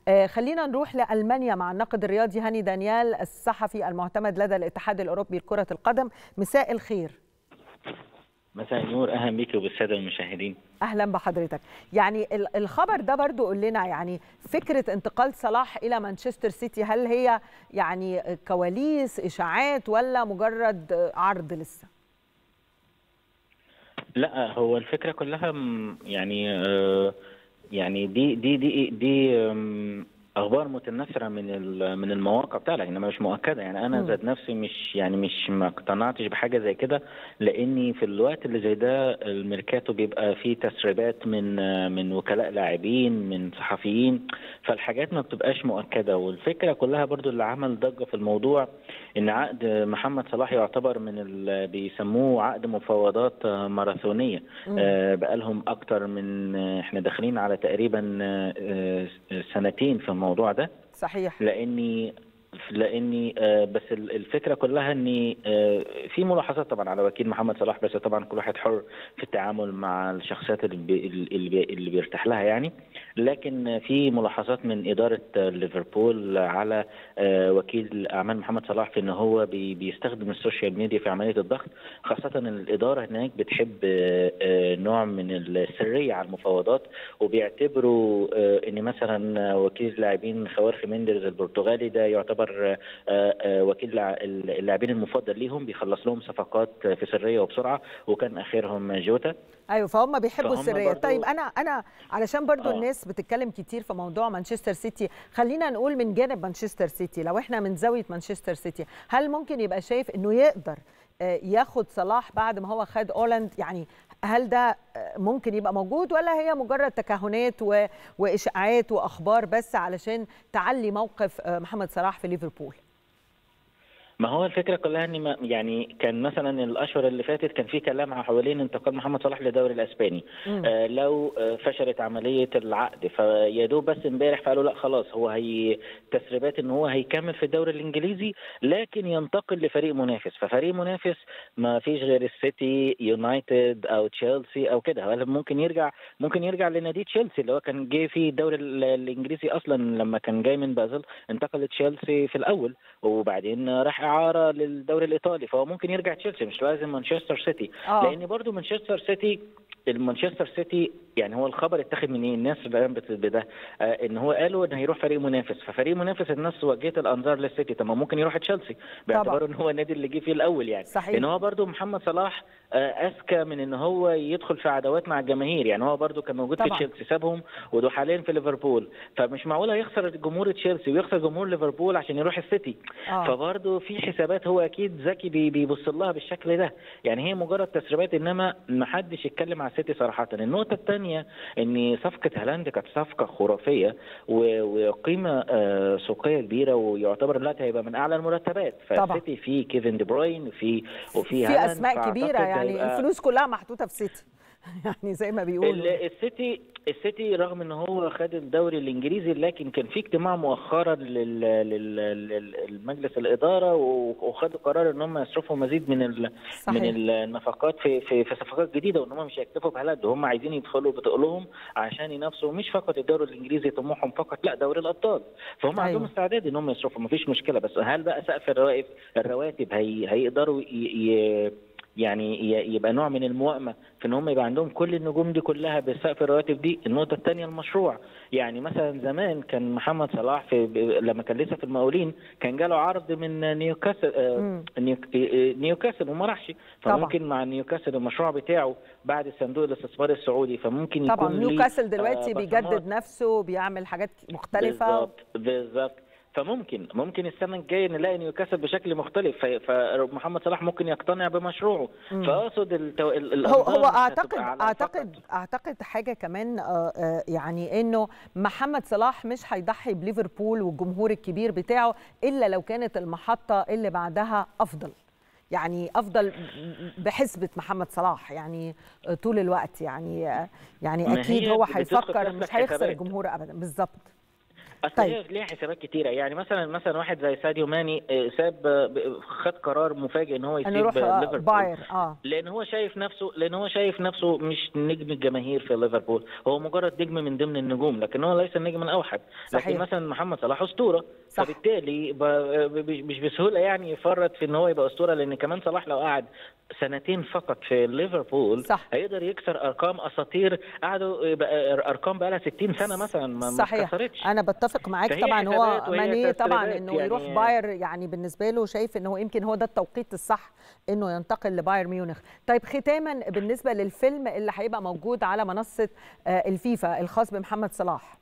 آه خلينا نروح لالمانيا مع الناقد الرياضي هاني دانيال الصحفي المعتمد لدى الاتحاد الاوروبي لكره القدم مساء الخير مساء النور اهلا بيك وبالساده المشاهدين اهلا بحضرتك يعني الخبر ده برضو قول لنا يعني فكره انتقال صلاح الى مانشستر سيتي هل هي يعني كواليس اشاعات ولا مجرد عرض لسه لا هو الفكره كلها يعني آه يعني دي دي دي دي اخبار متناثره من من المواقع بتاعتها انما مش مؤكده يعني انا ذات نفسي مش يعني مش ما اقتنعتش بحاجه زي كده لاني في الوقت اللي زي ده الميركاتو بيبقى فيه تسريبات من من وكلاء لاعبين من صحفيين فالحاجات ما بتبقاش مؤكده والفكره كلها برضو اللي عمل ضجه في الموضوع ان عقد محمد صلاح يعتبر من اللي بيسموه عقد مفاوضات ماراثونيه آه بقالهم اكتر من احنا داخلين على تقريبا آه سنتين في الموضوع ده صحيح لاني لاني بس الفكره كلها اني في ملاحظات طبعا على وكيل محمد صلاح بس طبعا كل واحد حر في التعامل مع الشخصيات اللي, بي اللي بيرتاح لها يعني لكن في ملاحظات من اداره ليفربول على وكيل اعمال محمد صلاح في ان هو بيستخدم السوشيال ميديا في عمليه الضغط خاصه ان الاداره هناك بتحب نوع من السريه على المفاوضات وبيعتبروا ان مثلا وكيل لاعبين خوارخ ميندرز البرتغالي ده يعتبر يعتبر وكيل اللاعبين المفضل ليهم بيخلص لهم صفقات في سريه وبسرعه وكان اخرهم جوتا ايوه فهم بيحبوا السريه طيب انا انا علشان برضو آه. الناس بتتكلم كتير في موضوع مانشستر سيتي خلينا نقول من جانب مانشستر سيتي لو احنا من زاويه مانشستر سيتي هل ممكن يبقى شايف انه يقدر ياخد صلاح بعد ما هو خد اولاند يعني هل ده ممكن يبقى موجود ولا هي مجرد تكهنات واشاعات واخبار بس علشان تعلي موقف محمد صلاح في ليفربول ما هو الفكره كلها ان يعني كان مثلا الاشهر اللي فاتت كان في كلام حوالين انتقال محمد صلاح للدوري الاسباني آه لو آه فشلت عمليه العقد فيا دوب بس امبارح فقالوا لا خلاص هو هي تسريبات ان هو هيكمل في الدوري الانجليزي لكن ينتقل لفريق منافس ففريق منافس ما فيش غير السيتي يونايتد او تشيلسي او كده ممكن يرجع ممكن يرجع لنادي تشيلسي اللي هو كان جاي في الدوري الانجليزي اصلا لما كان جاي من بازل انتقل لتشيلسي في الاول وبعدين راح اعاره للدوري الايطالي فهو ممكن يرجع تشيلسي مش لازم مانشستر سيتي آه. لان برضو مانشستر سيتي المانشستر سيتي يعني هو الخبر اتاخد من ايه الناس الان بده آه ان هو قالوا ان هيروح فريق منافس ففريق منافس الناس وجهت الانظار للسيتي طب ما ممكن يروح تشيلسي باعتباره ان هو النادي اللي جه فيه الاول يعني صحيح. لان هو برضو محمد صلاح آه اذكى من ان هو يدخل في عداوات مع الجماهير يعني هو برضو كان موجود طبعا. في تشيلسي سابهم ودول حاليا في ليفربول فمش معقول هيخسر جمهور تشيلسي ويخسر جمهور ليفربول عشان يروح السيتي آه. فبرضو في حسابات هو اكيد ذكي بيبص لها بالشكل ده يعني هي مجرد تسريبات انما ما حدش يتكلم على السيتي صراحه النقطه الثانيه ان صفقه هالاند كانت صفقه خرافيه وقيمه سوقيه كبيره ويعتبر دلوقتي هيبقى من اعلى المرتبات فالسيتي في كيفن دي بروين وفي وفي في اسماء كبيره يعني الفلوس كلها محطوطه في سيتي يعني زي ما بيقولوا السيتي السيتي رغم ان هو خد الدوري الانجليزي لكن كان في اجتماع مؤخرا للمجلس الاداره وخدوا قرار ان هم يصرفوا مزيد من ال صحيح. من النفقات في في, في صفقات جديده وان هم مش هيكتفوا بهالاند هم عايزين يدخلوا بتقولهم عشان ينافسوا مش فقط الدوري الانجليزي طموحهم فقط لا دوري الابطال فهم أيوة. عندهم استعداد ان هم يصرفوا مفيش مشكله بس هل بقى سقف الرواتب الرواتب هي هيقدروا ي... ي... يعني يبقى نوع من الموائمه في ان هم يبقى عندهم كل النجوم دي كلها بسقف الرواتب دي النقطه الثانيه المشروع يعني مثلا زمان كان محمد صلاح في لما كان لسه في المقاولين كان جاله عرض من نيوكاسل آه نيوكاسل وما راحش فممكن مع نيوكاسل المشروع بتاعه بعد صندوق الاستثمار السعودي فممكن يكون طبعا نيوكاسل دلوقتي آه بيجدد نفسه بيعمل حاجات مختلفه بالظبط بالظبط فممكن ممكن السنه الجايه نلاقي نيوكاسل بشكل مختلف فمحمد صلاح ممكن يقتنع بمشروعه فاقصد التو... هو هو اعتقد اعتقد فقط. اعتقد حاجه كمان يعني انه محمد صلاح مش هيضحي بليفربول والجمهور الكبير بتاعه الا لو كانت المحطه اللي بعدها افضل يعني افضل بحسبه محمد صلاح يعني طول الوقت يعني يعني اكيد هو هيفكر مش هيخسر الجمهور ابدا بالظبط اصل طيب. هي ليها حسابات كتيره يعني مثلا مثلا واحد زي ساديو ماني ساب خد قرار مفاجئ ان هو يسيب ليفربول باير اه لان هو شايف نفسه لان هو شايف نفسه مش نجم الجماهير في ليفربول هو مجرد نجم من ضمن النجوم لكن هو ليس النجم الاوحد صحيح. لكن مثلا محمد صلاح اسطوره صح. فبالتالي مش بسهوله يعني يفرط في ان هو يبقى اسطوره لان كمان صلاح لو قعد سنتين فقط في ليفربول صح. هيقدر يكسر ارقام اساطير قعدوا ارقام بقى لها 60 سنه مثلا ما صحيح اتكسرتش انا بتفق معاك طبعا هو ماني طبعا انه يعني يروح باير يعني بالنسبه له شايف انه يمكن هو ده التوقيت الصح انه ينتقل لباير ميونخ طيب ختاما بالنسبه للفيلم اللي هيبقى موجود على منصه الفيفا الخاص بمحمد صلاح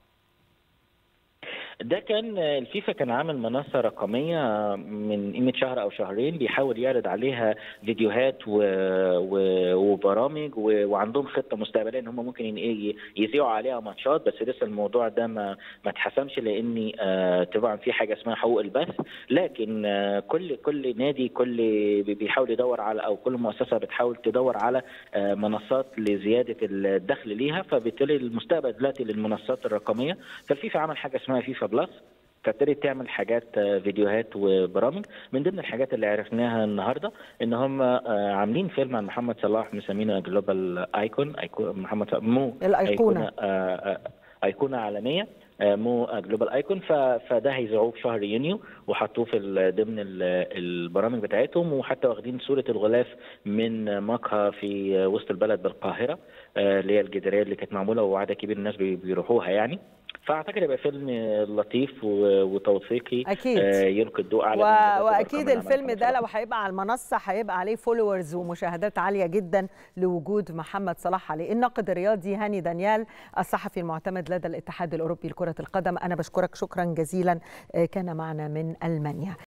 ده كان الفيفا كان عامل منصة رقمية من قيمة شهر أو شهرين بيحاول يعرض عليها فيديوهات و... و... وبرامج و... وعندهم خطة مستقبلية إن هم ممكن يذيعوا عليها ماتشات بس لسه الموضوع ده ما ما اتحسمش لأن آه طبعا في حاجة اسمها حقوق البث لكن آه كل كل نادي كل بيحاول يدور على أو كل مؤسسة بتحاول تدور على آه منصات لزيادة الدخل ليها فبالتالي المستقبل دلوقتي للمنصات الرقمية فالفيفا عمل حاجة اسمها فيفا بلس فابتدت تعمل حاجات فيديوهات وبرامج من ضمن الحاجات اللي عرفناها النهارده ان هم عاملين فيلم عن محمد صلاح مسمينه جلوبال ايكون ايكون محمد صلاح مو الايقونه ايقونه عالميه مو جلوبال ايكون فده هيذاعوه في شهر يونيو وحطوه في ضمن البرامج بتاعتهم وحتى واخدين صوره الغلاف من مقهى في وسط البلد بالقاهره اللي هي الجداريه اللي كانت معموله وعدد كبير الناس بيروحوها يعني فاعتقد يبقى فيلم لطيف وتوثيقي اكيد يلقي الضوء على و... واكيد الفيلم ده لو هيبقى على المنصه هيبقى عليه فولورز ومشاهدات عاليه جدا لوجود محمد صلاح عليه الناقد الرياضي هاني دانيال الصحفي المعتمد لدى الاتحاد الاوروبي لكره القدم انا بشكرك شكرا جزيلا كان معنا من المانيا